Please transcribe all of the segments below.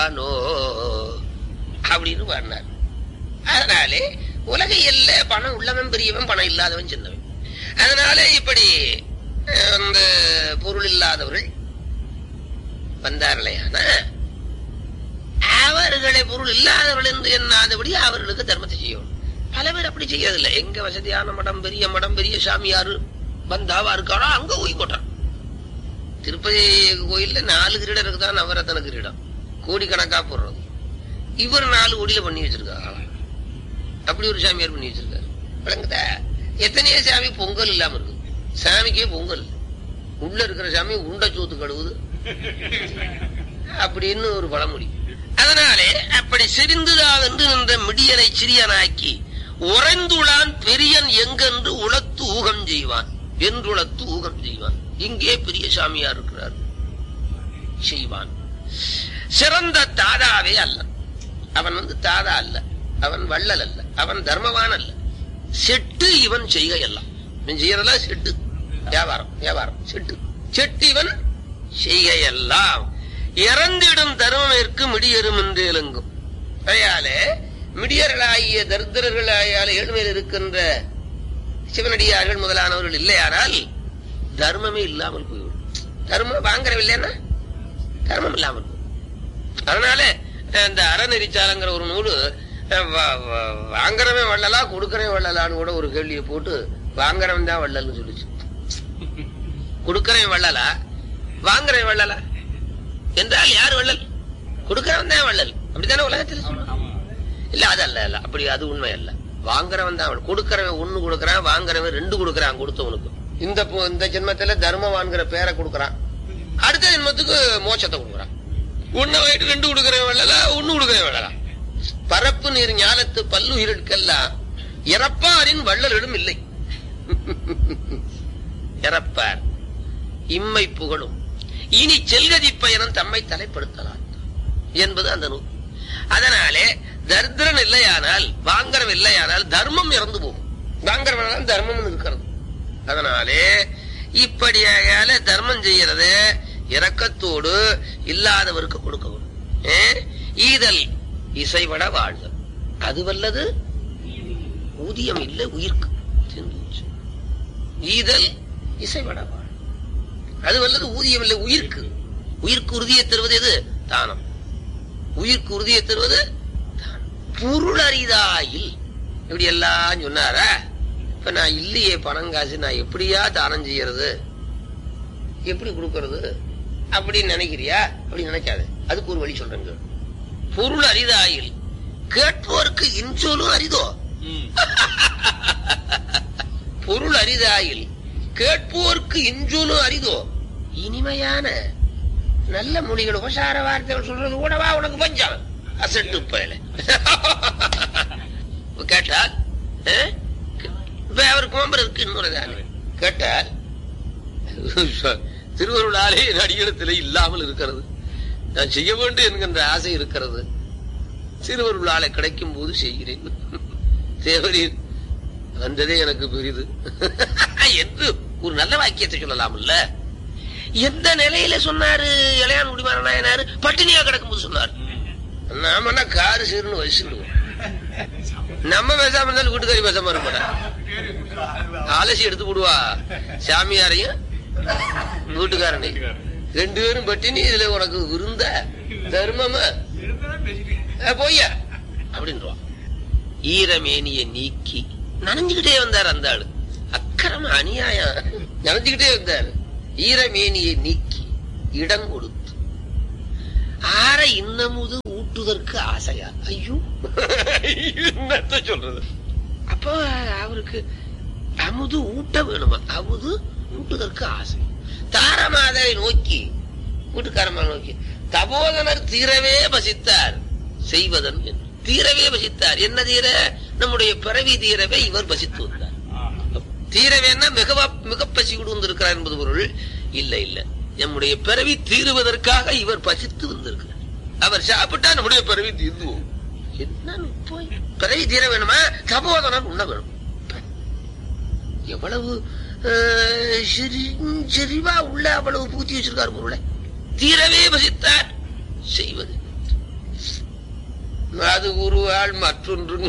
No அப்படின்னு பாடினார் அதனாலே உலக எல்ல பணம் உள்ளவன் பெரியவன் பணம் இல்லாதவன் சின்னவன் அதனால இப்படி அஹ், அந்த பொருள் இல்லாதவர்கள் வந்தார்களேயான அவர்களை பொருள் இல்லாதவர்கள் என்று எண்ணாதபடி அவர்களுக்கு தர்மத்தை செய்யணும் பல பேர் அப்படி செய்யறதில்லை எங்க வசதியான மடம் பெரிய மடம் பெரிய சாமியாரு பந்தாவா இருக்காரோ அங்க ஊய் போட்டான் திருப்பதி கோயில்ல நாலு கிரீடம் இருக்குதான் நவரத்தன கிரீடம் கோடிக்கணக்கா போடுறது இவர் நாலு கோடியில பண்ணி வச்சிருக்காங்க அப்படி ஒரு சாமியார் பண்ணி வச்சிருக்காரு விளங்குதா எத்தனையோ சாமி பொங்கல் இல்லாம இருக்கு சாமிக்கே பொங்கல் உள்ள இருக்கிற சாமி உண்ட சோத்து கழுவுது அப்படின்னு ஒரு பழமொழி அதனாலே அப்படி சிரிந்துதாவென்று நின்ற மிடியனை சிறியனாக்கி உறைந்துளான் பெரியன் எங்கென்று உளத்து ஊகம் செய்வான் என்றுளத்து ஊகம் செய்வான் இங்கே பெரிய சாமியார் இருக்கிறார் செய்வான் சிறந்த தாதாவே அல்ல அவன் வந்து தாதா அல்ல அவன் வள்ளல் அல்ல அவன் தர்மவான் அல்ல செட்டு இவன் செய்கை எல்லாம் இவன் செய்யறதெல்லாம் செட்டு வியாபாரம் வியாபாரம் செட்டு செட்டு இவன் செய்கை எல்லாம் இறந்திடும் தர்மமிற்கு மிடியரும் என்று இலங்கும் அதையாலே மிடியர்களாகிய தரித்திரர்களாயால ஏழ்மையில் இருக்கின்ற சிவனடியார்கள் முதலானவர்கள் இல்லையானால் தர்மமே இல்லாமல் போய்விடும் தர்மம் வாங்குறவில்லைன்னா தர்மம் இல்லாமல் போகும் அதனால இந்த அறநெறிச்சாலங்கிற ஒரு நூலு அஹ், வா- வா- வாங்குறவன் வள்ளலா கொடுக்கறவன் வள்ளலான்னு கூட ஒரு கேள்வியை போட்டு வாங்குறவன் தான் வள்ளல்னு சொல்லுச்சு கொடுக்கறவன் வள்ளலா வாங்குறவன் வள்ளலா என்றால் யார் வள்ளல் கொடுக்கறவன் தான் வள்ளல் அப்படித்தானே உலகத்தில் சொல்லுவாங்க இல்ல அது அல்ல இல்ல அப்படி அது உண்மை அல்ல வாங்குறவன் தான் வள்ளல். கொடுக்கறவன் ஒண்ணு கொடுக்கறான் வாங்குறவன் ரெண்டு கொடுக்கறான் கொடுத்தவனுக்கு இந்த பொ- இந்த ஜென்மத்துல தர்மவான்கிற பேரை கொடுக்கறான் அடுத்த ஜென்மத்துக்கு மோட்சத்தை கொடுக்கறான் ஒண்ணு வாங்கிட்டு ரெண்டு கொடுக்கறவன் வள்ளலா ஒண்ணு கொடுக்கறவன் வள்ளலா பரப்பு நீர் ஞானத்து பல்லுயிர்களுக்கெல்லாம் இறப்பாரின் வள்ளலிடம் இல்லை இறப்பார் இம்மை புகழும் இனி செல்கதி பயணம் தம்மை தலைப்படுத்தலாம் என்பது அந்த நூல் அதனாலே தரித்திரன் இல்லையானால் வாங்கறவன் இல்லையானால் தர்மம் இறந்து போகும் வாங்கறவனால் தர்மம் இருக்கிறது அதனாலே இப்படியால தர்மம் செய்யறது இரக்கத்தோடு இல்லாதவருக்கு கொடுக்கவும் ஏ? ஈதல் இசைவட வாழ்தல் அது வல்லது ஊதியம் இல்லை உயிர்க்கு சிந்திச்சு. ஈதல் இசைவட வாழ் அது வல்லது ஊதியம் இல்லை உயிர்க்கு உயிர்க்கு உறுதியை தருவது எது தானம் உயிர்க்கு உறுதியை தருவது தானம். பொருள் அரிதாயில் இப்படி எல்லாம் சொன்னாரா இப்ப நான் இல்லையே பணம் காசு நான் எப்படியா தானம் செய்யறது எப்படி கொடுக்கறது அப்படின்னு நினைக்கிறியா அப்படி நினைக்காத அதுக்கு ஒரு வழி சொல்றேங்க பொருள் அரிதாயில் கேட்போருக்கு இன்சொலும் அரிதோ பொருள் அரிதாயில் கேட்போர்க்கு இன்சொலும் அரிதோ இனிமையான நல்ல மொழிகள் உபசார வார்த்தைகள் சொல்றது கூடவா உனக்கு பஞ்சம் அசட்டு பயல கேட்டால் ஆ? இப்ப அவர் கோம்பருக்கு இன்னொரு தானே கேட்டால் திருவருளாலே என் அடியெழுத்திலே இல்லாமல் இருக்கிறது நான் செய்ய வேண்டும் என்கின்ற ஆசை இருக்கிறது திருவருளாலே கிடைக்கும் போது செய்கிறேன் தேவரீர் வந்ததே எனக்கு பெரிது என்று ஒரு நல்ல வாக்கியத்தை சொல்லலாம்ல எந்த நிலையில சொன்னாரு இளையான் குடிமான நாயனாரு பட்டினியா கிடக்கும்போது சொன்னார் நாமன்னா காரு சீருன்னு வயசுடுவோம் நம்ம பேசாம இருந்தாலும் வீட்டுக்காரி பேசாம இருக்க மாட்டா அலசி எடுத்து போடுவா சாமியாரையும் வீட்டுக்காரனை ரெண்டு பேரும் பட்டினி இதுல உனக்கு விருந்த தர்மமா அஹ், பொய்யா அப்படின்றான் ஈரமேனிய நீக்கி நனைஞ்சுக்கிட்டே வந்தார் அந்த ஆளு அக்கிரம அநியாயம் நனைஞ்சுக்கிட்டே வந்தார் ஈரமேனியை நீக்கி இடம் கொடுத்து ஆற இன்னமுது ஊட்டுதற்கு ஆசையா ஐயோ என்னத்த சொல்றது அப்போ அவருக்கு அமுது ஊட்ட வேணுமா அமுது ஊட்டுதற்கு ஆசை தாரமாதரை நோக்கி வீட்டுக்காரமா நோக்கி தபோதனர் தீரவே பசித்தார் செய்வதன் என்று தீரவே பசித்தார் என்ன தீர நம்முடைய பிறவி தீரவே இவர் பசித்து வந்தார் தீரவேன்னா மிக மிக பசி வந்திருக்கிறார் என்பது பொருள் இல்ல இல்ல நம்முடைய பிறவி தீருவதற்காக இவர் பசித்து வந்திருக்கிறார் அவர் சாப்பிட்டா நம்முடைய பிறவி தீர்ந்து போகும். என்னன்னு போய் பிறவி தீர வேணுமா தபோதனர் உண்ண வேணும் எவ்வளவு அஹ், சிரி- செறிவா உள்ள அவ்வளவு பூத்தி வச்சிருக்காரு பொருளை தீரவே பசித்தார் செய்வது அது உருவாள் மற்றொன்றும்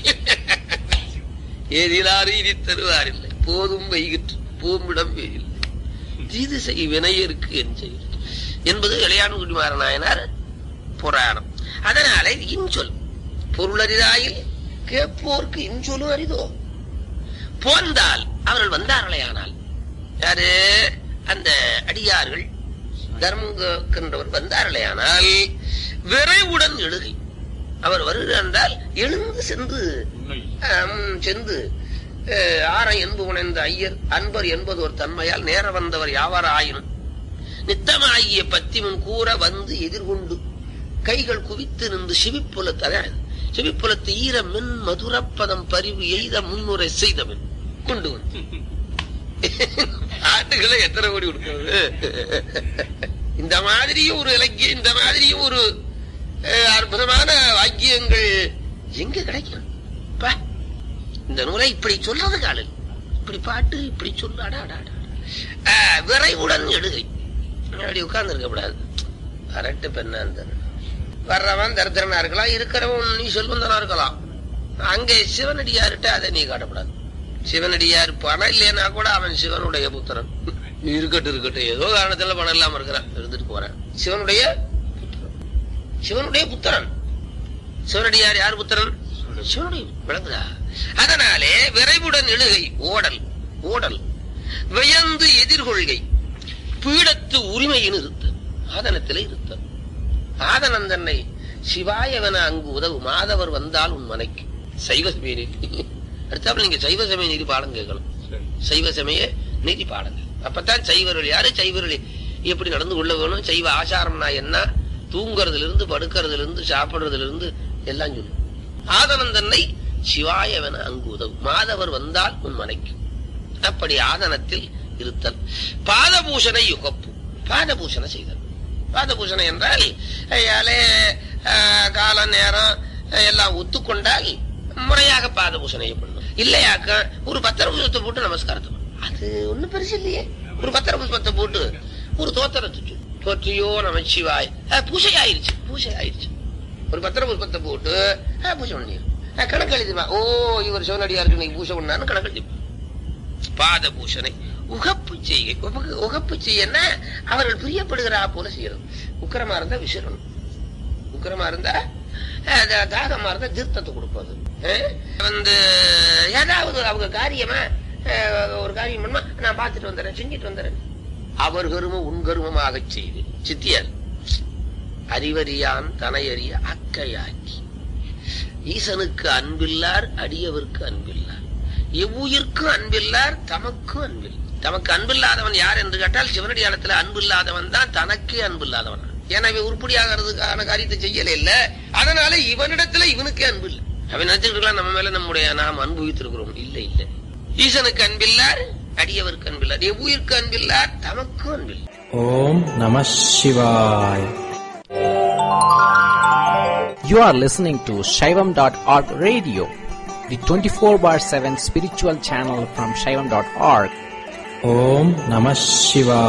ஏதிலாறு இனி தருவாரில்லை போதும் வைகிற்று பூமிடம் வெயில் தீது செய் வினையருக்கு என் செயல் என்பது இளையான்குடி மாறநாயனார் புராணம் அதனால இது இன்சொல் பொருளரிதாயில் கேட்போர்க்கு இன்சொலும் அரிதோ போந்தால் அவர்கள் வந்தார்களே ஆனால் யாரு அந்த அடியார்கள் தர்மம் கேட்கின்றவர் வந்தார்களே ஆனால் விரைவுடன் எழுகை அவர் வருகிறார் என்றால் எழுந்து சென்று ஆம், சென்று அஹ், ஆரம் என்பு உணர்ந்த ஐயர் அன்பர் என்பது ஒரு தன்மையால் நேர வந்தவர் யாவர் ஆயினும் நித்தமாகிய பத்திமன் கூற வந்து எதிர்கொண்டு கைகள் குவித்து நின்று சிவிப்புலத்து அதான் சிவிப்புலத்து ஈர மின் மதுரப்பதம் பரிவு எய்த முன்னுரை செய்தவன் கொண்டு வந்து ஆட்டுகளை எத்தனை கோடி கொடுக்கிறது இந்த மாதிரியும் ஒரு இலக்கியம் இந்த மாதிரியும் ஒரு அஹ், அற்புதமான வாக்கியங்கள் எங்க கிடைக்கும் பா, இந்த நூலை இப்படி சொல்றது காலில் இப்படி பாட்டு இப்படி சொல்லு அடா, அடா, அடா. அஹ், விரைவுடன் எடுகை அப்படி உட்கார்ந்து இருக்கக்கூடாது அரட்டு பெண்ணா இருந்தா வர்றவன் தரித்திரனா இருக்கலாம் இருக்கிறவன் நீ செல்வந்தனா இருக்கலாம் அங்கே சிவனடியார்கிட்ட அதை நீ காட்டக்கூடாது சிவனடியார் பணம் இல்லைன்னா கூட அவன் சிவனுடைய புத்திரன் நீ இருக்கட்டும் இருக்கட்டும் ஏதோ காரணத்துல பணம் இல்லாம இருக்கிறான் இருந்துட்டு போறேன் சிவனுடைய புத்திரன். சிவனுடைய புத்திரன் சிவனடியார் யார் புத்திரன் சிவனுடைய விளங்குதா அதனாலே விரைவுடன் எழுகை ஓடல் ஓடல் வியந்து எதிர்கொள்கை பீடத்து உரிமையின் இருத்தல் ஆதனத்திலே இருத்தல் ஆதனன் தன்னை சிவாயவன அங்கு உதவு மாதவர் வந்தால் உன் மனைக்கு சைவ சமய நீதி அடுத்தாப்புல நீங்க சைவ சமய நீதி பாடம் கேட்கணும் சைவ சமய நீதி பாடங்கள் அப்பதான் சைவர்கள் யாரு சைவர்கள் எப்படி நடந்து கொள்ள வேணும் சைவ ஆச்சாரம்னா என்ன தூங்குறதுல இருந்து படுக்கிறதுல இருந்து சாப்பிடுறதுல இருந்து எல்லாம் சொல்லும் ஆதனன் தன்னை சிவாயவன அங்கு உதவு மாதவர் வந்தால் உன் மனைக்கு அப்படி ஆதனத்தில் இருத்தல் பாதபூஷணை யுகப்பு பாதபூஷணை செய்தல் பாதபூஷணை என்றால் ஐயாலே அஹ், கால நேரம் அஹ், எல்லாம் ஒத்துக்கொண்டால் முறையாக பாதபூஷணை பண்ணணும் இல்லையாக்க ஒரு பத்திர புஷ்பத்தை போட்டு நமஸ்காரத்தை பண்ணணும். அது ஒண்ணும் பெருசு இல்லையே ஒரு பத்திர புஷ்பத்தை போட்டு ஒரு தோத்திரத்தை சொல்லு. தோற்றியோ நமச்சிவாய் அஹ், பூஜை ஆயிருச்சு பூஜை ஆயிருச்சு ஒரு பத்திர புஷ்பத்தை போட்டு அஹ், பூஜை பண்ணிடு அஹ், கணக்கு எழுதிமா ஓ இவர் சிவனடியாருக்கு நீ பூஜை பண்ணான்னு கணக்கு எழுதிப்பா பாத பூஷனை உகப்பு செய்கை உபக- உகப்பு செய்யன்னா அவர்கள் பிரியப்படுகிறா போல செய்யணும் உக்கிரமா இருந்தா விசிறணும் உக்கிரமா இருந்தா அஹ், தா- தாகமா இருந்தா தீர்த்தத்தை கொடுப்பது அஹ், வந்து ஏதாவது அவங்க காரியமா அஹ், ஒரு காரியம் பண்ணுமா நான் பார்த்துட்டு வந்துடுறேன் செஞ்சுட்டு வந்துடுறேன் அவர் கருமம் உன் கருமமாக செய்து சித்தியார் அறிவறியான் தனையறிய அக்கையாக்கி ஈசனுக்கு அன்பில்லார் அடியவர்க்கு அன்பில்லார் எவ்வுயிர்க்கும் அன்பில்லார் தமக்கும் அன்பில் தமக்கு அன்பில்லாதவன் யார் என்று கேட்டால் சிவனடியாளத்துல அன்பில்லாதவன் தான் தனக்கே அன்பில்லாதவன் எனவே உருப்படியாகிறதுக்கான காரியத்தை செய்யல இல்ல அதனால இவனிடத்துல இவனுக்கே அன்பு இல்லை அவன் நினைச்சுக்கலாம் நம்ம மேல நம்முடைய நாம் அனுபவித்திருக்கிறோம் இல்ல இல்ல ஈசனுக்கு அன்பில்லார் அடியவருக்கு அன்பில்லார் எவ்வுயிர்க்கு அன்பில்லார் தமக்கும் அன்பில்லை ஓம் நம சிவாய் You are listening to Shaivam.org radio, the 24 bar 7 spiritual channel from Shaivam.org. Om Namah Shivaya.